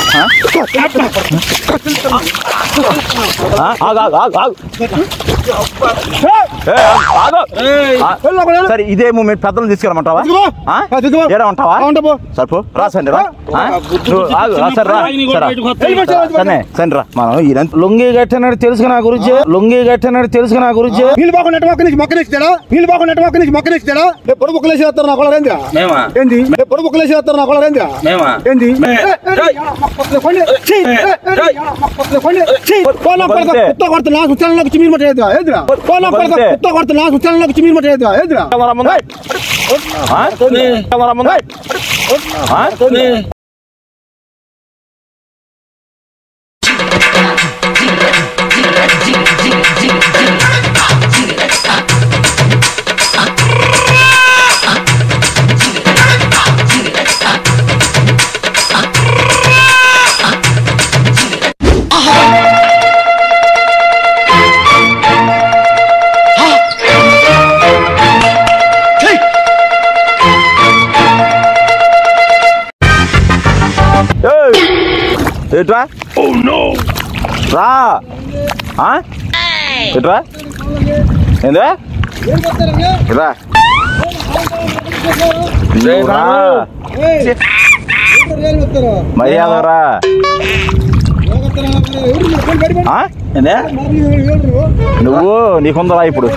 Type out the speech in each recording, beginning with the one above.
ఆ? ఆగు, ఆగు, ఆగు, ఆగు. ఏ, ఆగు, ఆగు. ఆ, సరే ఇదే మూమెంట్ పెద్దలు తీసుకెళ్ళమంటావా ఆ? ఏడా ఉంటావా సరిపో రా సండి రా ఆ? నువ్వు ఆగు, రా, సరే రా సరే రా. సరే సరే రా మనం ఇదంతా లొంగి కట్టినాడు తెలుసు నా గురించి లొంగి కట్టినాడు తెలుసు నా గురించి నీళ్ళు బాగుండే మొక్క నుంచి మొక్క నేస్తాడా నీళ్ళు బాగుండే మొక్క నుంచి మొక్క నేస్తాడా పొడి బుక్కలు వేసేస్తారు నా కొల రేంద్రా మేమా ఏంది పొడి బుక్కలు వేసేస్తారు నా కొల రేంద్రా మేమా ఏంది మే- ఏ, ఏ, ఏయ్. ఎవరో మొక్క వస్తుంది, కొండి. ఛీ, ఏ, ఏ, ఎవరో మొక్క వస్తుంది, కొండి. ఛీ, పోనా కొడక, కొడితే. కుత్త కొడతా, నా సుచాలనలోకి చిమ్మిరి మట్ట ఏదిరా, ఏదిరా? పోనా కొడక, కొడితే. కుత్త కొడతా, నా సుచాలనలోకి చిమ్మిరి మట్ట ఏదిరా, ఏదిరా? కెమెరా ముందు ఆ? కెమెరా ముందు ఆ? ఏయ్! ఏట్రా రా ఆ? ఏట్రా ఏందే రా నువ్వు రా ఏయ్, ఎవరు రేలు వస్తారు? మర్యాద రా ఎవరు వస్తారు? ఎవరు మీరు? కొండి, బయట పడి. ఆ? ఏందే మరి ఎవరు? నువ్వు నీకుందరా ఇప్పుడు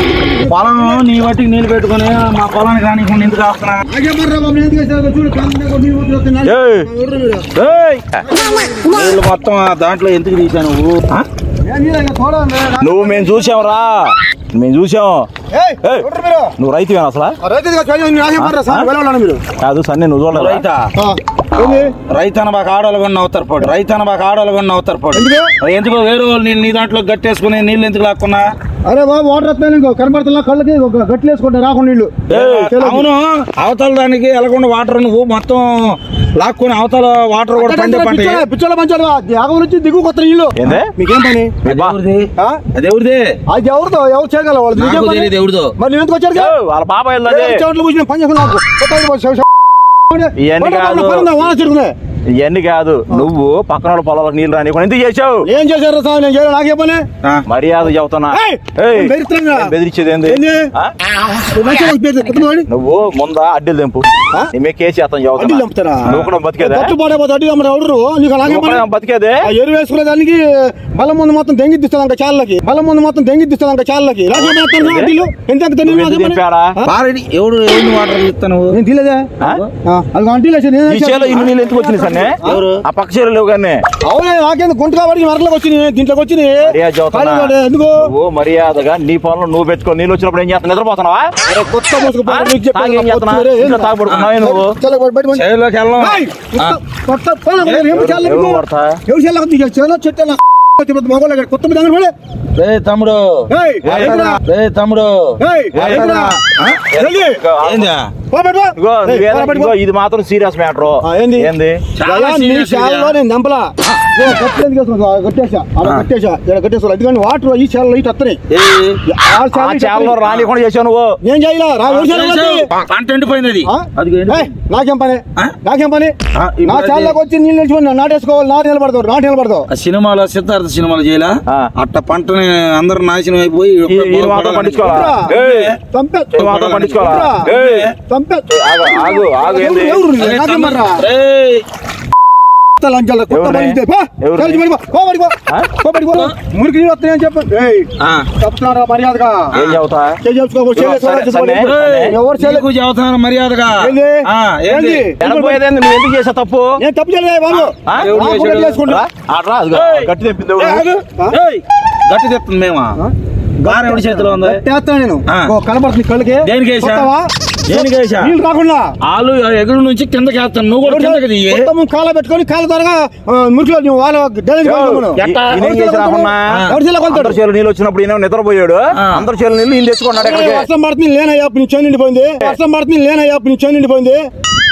పొలం నీ బట్టికి నీళ్ళు పెట్టుకుని మా పొలానికి రానికుండా ఎందుకు ఆపుతున్నా నాకేమర్రా బాబు, నేను ఎందుకు వేసాను? చూడు, కాళ్ళ మీద కొట్టి నీళ్ళు వస్తున్నాయి. ఏయ్! ఎవరు మీరు? ఏయ్! నీళ్ళు మొత్తం ఆ దాంట్లో ఎందుకు తీసావు నువ్వు ఆ? ఏం నీళ్ళు ఇంకా చూడండి. నువ్వు మేము చూసాంరా మేము చూసాం ఏయ్, ఏయ్! ఎవరు మీరు? నువ్వు రైతువేనా అసలు ఆ రైతు ఇదిగో చూడండి, మీరు నాకేమర్రా సార్? ఆ? వెళ్ళవాళ్ళని మీరు కాదు సన్ని నువ్వు చూడలేదా రైతా ఆ, ఏంది? రైతన బాగా ఆడవాళ్ళు కూడా నవ్వుతారు పోడు రైతన బాగా ఆడవాళ్ళు కూడా నవ్వుతారు పోడు ఎందుకు? ఎందుకు వేరే వాళ్ళు నీళ్ళు నీ దాంట్లో గట్టేసుకుని నీళ్ళు ఎందుకు లాక్కున్నా అరే బాబు వాటర్ వస్తాయి ఇంకో కనబడుతున్నా కళ్ళకి ఒక గట్లు వేసుకుంటా రాకుండా నీళ్ళు ఏయ్, చేలోకి. అవును అవతల దానికి వెళ్ళకుండా వాటర్ నువ్వు మొత్తం లాక్కుని అవతల వాటర్ కూడా పండే పంట పిచ్చోళ్ళ- పిచ్చోళ్ళ మంచోళ్ళ యాగం నుంచి దిగు కొత్త నీళ్ళు ఏందే మీకేం పని అది ఎవరిది ఆ? అది ఎవరిది అది ఎవరితో ఎవరు చేయగల వాళ్ళు మీకేం నాకు పని? తెలియదు ఎవరిదో మరి నేను ఎందుకు వచ్చాడు ఏయ్, వాళ్ళ పాప వెళ్ళదే చెవుట్లు కూర్చుని పని చేసుకుని నాకు కొత్త ఐదు బస్సు- శవ- ఇవన్నీ పని కాదు. పని ఉందా? వాన చిరుకునే. ఇవన్నీ కాదు నువ్వు పక్కన వాళ్ళ పొలాలకు నీళ్ళు రాని ఎందుకు చేసావు ఏం చేశారు సార్ నేను చేయను నాకే పని ఆ, మర్యాద చెబుతున్నా ఏయ్! ఏయ్, బెదిరిస్తున్నావా? ఏం బెదిరించేది ఏంది ఏంది? ఆ? నువ్వు మంచిగా ఒక పేరు చెప్తున్నావు వాడి. నువ్వు ముందా అడ్డీలు తెంపు ఆ? నీ కేసు చేస్తాను అడ్డీలు చెబుతున్నా చంపుతారా? నువ్వు కూడా బతికేదే గట్టు పాడైపోతే అడ్డీలు అమ్మడు ఎవరు? నీకు అలాగే నువ్వు పని? కూడా బతికేదే ఆ ఎరువు వేసుకునే దానికి బలం ముందు మొత్తం దెంగిద్దిస్తుంది అంక చాలకి బలం ముందు మొత్తం దెంగిద్దిస్తుంది అంక చాలకి రాజు ఏంది? అడ్డీలు ఎంత ఎంత నువ్వు ఎందుకు తెంపాడా పారెడి ఎవడు ఎవరిని వాటర్ ఇస్తాను నేను తీలేదే ఆ? అది అంటీలు వేసి నేను ఈ చేలో ఇన్ని నీళ్ళు ఎందుకు వచ్చినాయి సన్నే ఎవరు? ఆ పక్క చేలో లేవు కానీ అవునే నాకేంది గుంట కాబట్టి మరలకు వచ్చినాయి దీంట్లోకి వచ్చినాయి మర్యాద చెబుతున్నా ఖాళీ వాడు ఎందుకు నువ్వు మర్యాదగా నీ పొలంలో నువ్వు పెట్టుకో నీళ్ళు వచ్చినప్పుడు ఏం చేస్తావు నిద్రపోతున్నావా అరే, కొత్త మోసుకు ఆ? నీకు చెప్పాను తాగేం కదా, చేస్తున్నావు? కొత్త వేరే, ఇంట్లో ఏంది? తాగబడుకున్నావే నువ్వు? చలో, బయట బయట పోయి. చేలోకి వెళ్ళాం ఏయ్, కొత్త- కొత్త పోనా, మరి ఏం ఎవరు- చేయాలి ఎవరు నీకు? కొడతా? ఎవరు చేయాలి? నీకు చేయాలా? చెట్టు నా చెప్పొద్దు, మగవాళ్ళ దగ్గర. కొత్త మీద దగ్గర పోలే. రే తమ్ముడు ఏయ్, ఏయ్, ఏందిరా? రే తమ్ముడు ఏయ్, ఏయ్, ఏందిరా? ఆ? జల్దీ. ఏందా పో, బయట పో. ఇగో ఏయ్, నువ్వేదో- పో, బయట పో. ఇగో ఇది మాత్రం సీరియస్ మ్యాటర్ ఆ, ఏంది? ఏంది చాలా అయ్యా, నీ serious శాలలో ఇది. నేను దంపలా ఇదిగో, గట్టి ఎందుకు వేసుకున్నావు? ఆ, కట్టేసా అలా ఆ. కట్టేసా ఇలా కట్టేసా ఎందుకంటే వాటర్ ఈ శాలలో ఇటు వస్తున్నాయి ఏయ్, ఆ ఆ శాలలో ఇటు చేపలో వస్తున్నాయి. రానికుండా చేసావు నువ్వు నేను చేయలా రా ఎవరు చేయాలి చేసావు. వాళ్ళకి? పంట ఎండిపోయింది అది ఆ? అదిగో ఎండిపోయింది. ఏయ్, నాకేం పని ఆ? నాకేం పని ఆ, ఇప్పుడు నా అది- చాలకు వచ్చి నీళ్ళు నిలిచిపోయి నాటేసుకోవాలి నాటు నిలబడతావు నాటు నిలబడతావు ఆ సినిమాలో సిద్ధార్థ సినిమాలో చేయలా ఆ. అట్ట పంటని అందరు నాశనం అయిపోయి ఈ- ఈ మాత్రం పండించుకోవాలా ఏయ్, చంపేచ్చు ఈ మాత్రం పండించుకోవాలా రా. ఏయ్, చంపేచ్చు ఆగు ఆగు ఆగు ఏంది ఎవరు- ఎవరు నువ్వు? నాకేం మర్రా? రేయ్, కొత్త లంచాలు, కొత్త ఎవరిని? పని ఇస్తే, పో. ఎవరిని? కలిసి పడిపో, పో పడిపో. ఆ? పో పడిపో. మురికి నీళ్ళు వస్తున్నాయని చెప్పు ఏయ్, ఆ. చెప్తున్నారా మర్యాదగా ఏం చెబుతా చేసుకో సరే, సరే. ఏయ్, ఎవరు చేయలేదు నీకు చెబుతాను మర్యాదగా ఏంది? ఆ, ఏంది ఏంది? వెనకపోయేదేంది నువ్వు ఎందుకు చేసావు తప్పు నేను తప్పు చేయలేదు బాబు ఆ? ఎవరు నాకు చేశాడు? కూడా చేసుకుంటా. రా, ఆడ్రా, అదిగో, ఏయ్. గట్టి తెప్పింది ఎవరు? ఏయ్, ఆగు. ఆ? ఏయ్, గట్టి తెస్తుంది మేమా ఆ? గారం ఎవడి చేతిలో ఉంది చేస్తాను నేను ఆ. ఓ, కనబడుతుంది కళ్ళకి దేనికి వేసా? కొత్తవా? దేనికి వేసా? నీళ్ళు కాకుండా ఆలు ఎగురు నుంచి కిందకి వేస్తాను నువ్వు కూడా కిందకి దియ్యి మొత్తం కాళ్ళ పెట్టుకొని కాళ్ళ త్వరగా మురికిలో నువ్వు వాళ్ళ డ్రైనేజ్ యో, కొనుక్కోమను. ఈ- ఎట్టా? ఈయన ఏం చేసి రాకున్నా ఆ. ఎవరి చేతిలో కొలుతాడు? అందరి చేలు నీళ్ళు వచ్చినప్పుడు ఈయన నిద్రపోయాడు ఆ. అందరి చేలు నీళ్ళు ఈయన తెచ్చుకున్నాడు అరే, ఎక్కడికి వర్షం పడుతుంది లేనయ్యా నీ చేను నిండిపోయింది వర్షం పడుతుంది లేనయ్యా నీ చేను నిండిపోయింది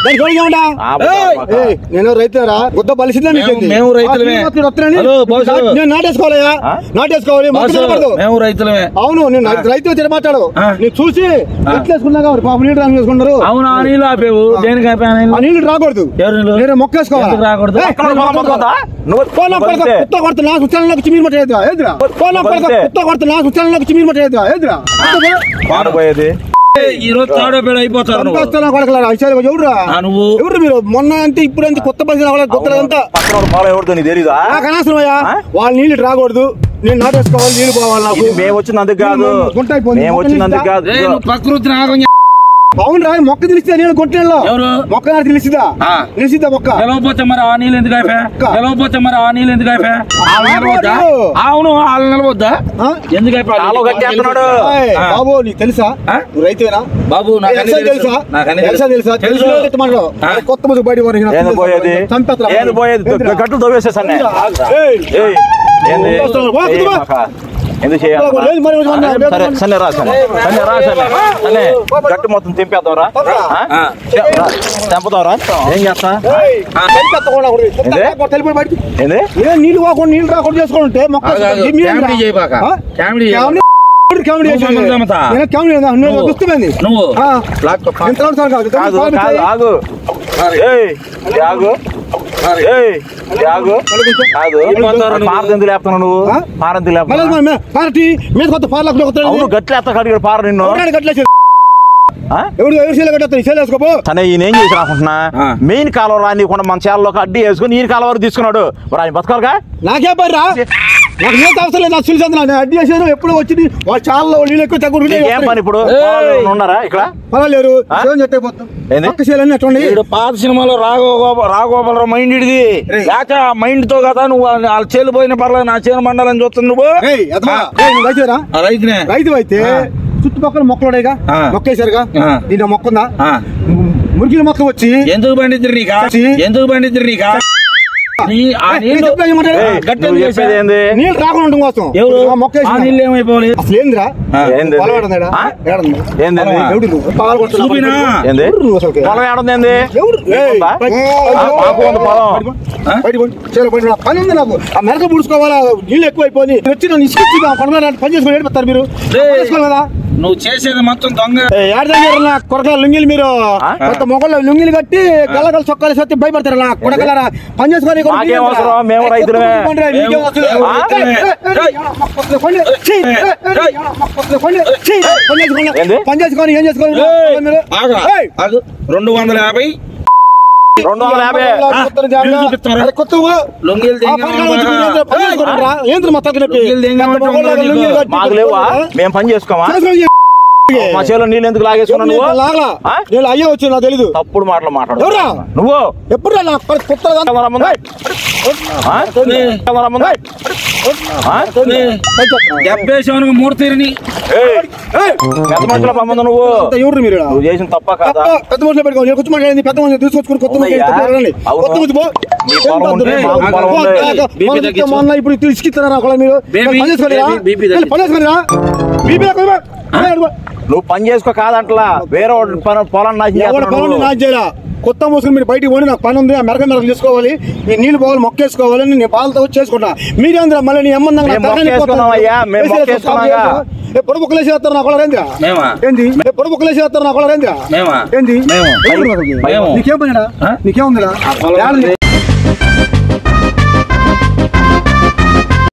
దానికి ఎవరికి ఏమంటా? ఆ, బుద్ధ ఏయ్! పక్క. ఏయ్, నేను రైతురా గుద్ద బలిసిందా మీకు మేము- మేము రైతులమే. Hello, boss. నేను నాటేసుకోవాలయ్యా ఆ? నాటేసుకోవాలి మొక్క బాసు, నిలబడదు. మేము రైతులమే అవును నేను రైతు- రైతు వచ్చి మాట్లాడు ఆ. నేను చూసి ఎట్లేసుకున్నాగా పాప నీళ్ళు రాని వేసుకున్నారు అవును ఆ నీళ్ళు ఆపేవు దేనికి ఆపే ఆ నీళ్ళు ఆ నీళ్ళు రాకూడదు ఎవరు నీళ్ళు నేను మొక్కేసుకోవాలి ఎందుకు రాకూడదు? ఏయ్, అక్కడ పొలం పట్టుకుందా? నువ్వు కోలం కొడక కొడితే. కుత్త కొడత నా సుచాలనకు చిమీర్ మట ఏదిరా ఏదిరా కోలం కొడక కొడితే. కుత్త కొడత నా సుచాలనకు చిమీర్ మట ఏదిరా ఏదిరా పాడబోయేది ఏయ్, ఈ రోజు తాడో పేడ అయిపోతారు నువ్వు. సంపాస్తానా కొడకలారా ఐశారు ఎవరురా ఆ, నువ్వు ఎవరు మీరు మొన్న అంతే ఇప్పుడు అంతే కొత్త పరిస్థితి అవ్వాలి కొత్త అంతా పక్కన వాడు పొలం ఎవరిదో నీకు తెలీదా నాకు అనవసరం అయ్యా ఆ? వాళ్ళ నీళ్ళు రాకూడదు నేను నాటేసుకోవాలి నీళ్ళు పోవాలి నాకు ఇది మేము వచ్చినందుకు కాదు గుంట అయిపోయింది. మేము వచ్చినందుకు కాదు ఏయ్, నువ్వు ప్రకృతి నాగం అవును రా మొక్క తెలిస్తే నేను కొట్టేలో ఎవరు? మొక్క నాకు తెలిసిదా ఆ. తెలిసిద్దా మొక్క గెలవపోతే మరి ఆ నీళ్ళు ఎందుకు అయిపోయా అక్క. గెలవపోతే మరి ఆ నీళ్ళు ఎందుకు అయిపోయా వాళ్ళు నిలవద్దా వాడు. అవును వాళ్ళు నిలవద్దా ఆ? ఎందుకు అయిపోయా కాలువ కట్టేస్తున్నాడు. ఏయ్, ఆ. బాబు నీకు తెలుసా ఆ? నువ్వు రైతువేనా బాబు నాకు అన్ని ఎక్సైజ్ తెలుసు. తెలుసా నాకు అన్ని ఎక్సైజ్ తెలుసా తెలుసు తెలుసు మాట్లాడు ఆ. కొత్త ముసుగు బయట పోనీ. ఏంది పోయేది చంపేత్తరా? ఏంది పోయేది ఏందిరా? గట్లు తవ్వేసేసాను ఏయ్. ఏయ్ ఏంది వస్తున్నాడు. వా, ఏయ్, కుటుంబా. మాకా. ఎందుకు చేయాలి లేదు, మరి మరి మరి సరే సరే రా సరే సరే రా సరే సరే గట్టు మొత్తం తెంపేద్దాం రా ఆ. తెంపుతాం రా ఏం చేస్తా ఏయ్, చంపేత్తకుండా ఒకటి. ఏంది? కొత్త వెళ్ళిపోయి బయటికి. ఏంది ఏ నీళ్ళు కాకుండా నీళ్ళు రాకుండా చేసుకోవాలి ఉంటే మొక్క ఆగు, ఆగు. మీ- మీ ఏందిరా? కామెడీ చేయబాక. ఆ? కామెడీ చేయబాక. కామెడీ కామెడీ నువ్వు చేసేది. మమ్మల్ని చంపుతా. నేను కామెడీ చేద్దాం. నువ్వు నువ్వు. గుర్తుపోయింది. నువ్వు ఆ. లాక్కో. ఎంత రోజులు సార్ కాదు. కాదు కాదు, కాదు కాదు. ఆగు ఏయ్ ఇది ఆగు ఏయ్ ఇది ఆగు కాదు పోతారు నువ్వు. పారదెందుకు లేపుతున్నావు నువ్వు ఆ? పారదెందుకు మళ్ళీ లేపుతున్నావు మన మే- పార్టీ మీద కొత్త పార్లకు కొత్త అవును గట్లు ఎత్త కడిగాడు పార నిన్ను ఎవరు కట్టలేదు ఆ? ఎవడు ఎవరు చేయాలి కట్టేస్తారు చేయాలి వేసుకోపో తనే ఈయన ఏం చేసి రాకుంటున్నా ఆ. మెయిన్ కాలువ రానికుండా మన చేలలోకి అడ్డి వేసుకుని ఈయన కాలువ వరకు తీసుకున్నాడు మరి ఆయన బతకాలిగా నాకే పని రా నాకు నీళ్ళు అవసరం లేదు నాకు తెలిసి నేను అడ్డి చేసాను ఎప్పుడు వచ్చింది వాళ్ళ చాలా నీళ్ళు ఎక్కువ నీకేం పని తగ్గుతుంటే ఇప్పుడు ఏయ్. పొలాలు ఏమైనా ఉన్నారా ఇక్కడ పర్వాలేరు ఆ? శివం చెట్టే పోతాం ఏంది? పక్క చేయాలని అట్లా ఈడు పాత సినిమాలో రాఘగోపాల రాఘగోపాలరావు మైండ్ ఇడిది రేయ్. లేక మైండ్ తో కదా నువ్వు వాళ్ళ చేలు పోయిన పర్లేదు నా చేను మండలం చూస్తుంది నువ్వు ఏయ్ ఎదవా. ఏయ్, నువ్వు రైతురా ఆ రైతునే రైతు అయితే ఆ. చుట్టుపక్కల మొక్కలు ఉన్నాయిగా ఆ. మొక్కేశారుగా ఆ. దీంట్లో మొక్క ఉందా ఆ. మురికిల మొక్క వచ్చి ఎందుకు పండిద్దరు నీకా చీ. ఎందుకు పండిద్దరు నీకా నీ ఆ ఏయ్, నీళ్లు నేను చెప్పేది ఏమంటారు? ఏయ్, గట్టి నువ్వు ఎందుకు చెప్పేది వేసా? ఏంది నీళ్ళు రాకుండా ఉండడం కోసం ఎవరు ఆ మొక్క ఆ వేసిన. నీళ్ళు ఏమైపోవాలి అసలు ఏందిరా ఆ. ఏంది పొలం ఏడుందాడా? ఆ? ఏడుంది? ఏంది పొలమా? ఎవడు నువ్వు? పాలు కొడుతున్నావు. చూపినా? ఏంది ఎవడు నువ్వు అసలుకి? పొలం ఏడుంది ఏంది ఎవడు? ఏయ్, ఉందా? బయట- ఆ, మాకు ఉంది పొలం. ఆ? బయట పోండి. చేలో బయట రా. పని ఉంది నాకు ఆ మెరక పుడుచుకోవాలా నీళ్ళు ఎక్కువైపోయి వచ్చి నన్ను ఇసుకొచ్చి కొండ పని చేసుకొని ఏడిపోతారు మీరు రేయ్. పని చేసుకోవాలి కదా నువ్వు చేసేది మొత్తం దొంగ ఏడాది కొరకల లుంగిలు మీరు ఆ? కొత్త మొగళ్ళు లుంగిలు కట్టి గల్లగల చొక్కాలు సత్తి భయపడతారు నా కొడకలరా పని చేసుకొని ఇక్కడ మాకేం మీకేం అవసరం? అవసరం? మేము ఏ, రైతులమే. కొత్త మొగలు పండిరా, మీకేం అవసరం? మేము ఏయ్, రైతులమే. ఏయ్, ఏయ్, ఏయ్, ఏయ్, మొక్క వస్తుంది, పండి. ఛీ, ఏయ్, ఏయ్, ఏయ్, మొక్క వస్తుంది, పండి. ఛీ, పని చేసుకొని ఏంది? పని చేసుకొని ఏం చేసుకొని ఏయ్, మీరు ఆగు, ఏయ్, ఆగు. రెండు వందల యాభై రెండు వందల యాభై కొత్త జాబితా. బిల్లు చూపిస్తారా? అరే, కొత్త ఊరు. లొంగీలు ఆ దెంగ పని కాడ వచ్చి మీరు ఏంద్రా, పని చేసుకొని రా. ఏంద్రా మా తగ్గ నొప్పి? లొంగీలు దెంగ పెద్ద మొగళ్ళు ఉండదు లుంగీలు నీకు. కట్టి మాకు లేవా మేము పని చేసుకోమా చేసుకొని మా చేలో నీళ్ళు ఎందుకు లాగేసుకున్నావు నువ్వు లాగలా. ఆ? నేను అయ్యే వచ్చి నాకు తెలీదు తప్పుడు మాటలు మాట్లాడు ఎవరా? నువ్వు ఎప్పుడు రా నా పని కొత్తగా కెమెరా ముందు. ఆ? కెమెరా ముందు. ఆ? డెబ్బేసాను మూడు తీరిని ఏయ్, పెద్ద మనుషుల పమ్మంది నువ్వు ఎవరు మీరు ఈడ? నువ్వు చేసిన తప్ప పెద్ద కాదా పెద్ద మనుషులు పెట్టుకోండి నేను కూర్చో మాట్లాడింది పెద్ద మనుషులు తీసుకొచ్చుకుని కొత్త మనుషులు అవునయ్యా. ఇంటికి రండి. అవును. కొత్త మనుషులు పో. మీ పొలం ఉంటే ఏం మాకు పద్ధతి? పొలం పో, ఉంది. కాక, బీపీ మొన్న తగ్గించు. మొన్న ఇప్పుడు తీసుకిస్తున్నారా కూడా మీరు బేబీ, పని చేసుకోలేరా బేబీ, బీపీ వెళ్ళి పని చేసుకోలేరా బీపీ ఎక్కువ ఇవ్వ. అదే అడుగు. నువ్వు పని చేసుకో కాదంటలా వేరే వాడి పని పొలం నాశనం ఎవరి చేస్తున్నావు పొలం నువ్వు. నాకు చేయాలా కొత్త మోసుకుని మీరు బయటికి పోయి నాకు పని ఉంది ఆ మెరక మెరక చేసుకోవాలి ఈ నీళ్ళు పోవాలి మొక్కేసుకోవాలి నేను పాలతో వచ్చి చేసుకుంటా మీరేంద్ర మళ్ళీ నీ అమ్మందంగా మేము మొక్కేసుకున్నామయ్యా, మేము మొక్కేసుకున్నాగా. పొడి బుక్కలు వేసేస్తారు నా కొల రేంద్రా మేమా ఏంది ఏ పొడి బుక్కలు వేసేస్తారు నా కొల రేంద్రా మేమా ఏంది మేము. ఎవరు అసలుకి? మేము. నీకేం పనిరా ఆ? నీకేముందిరా పొలం ఏడుంది?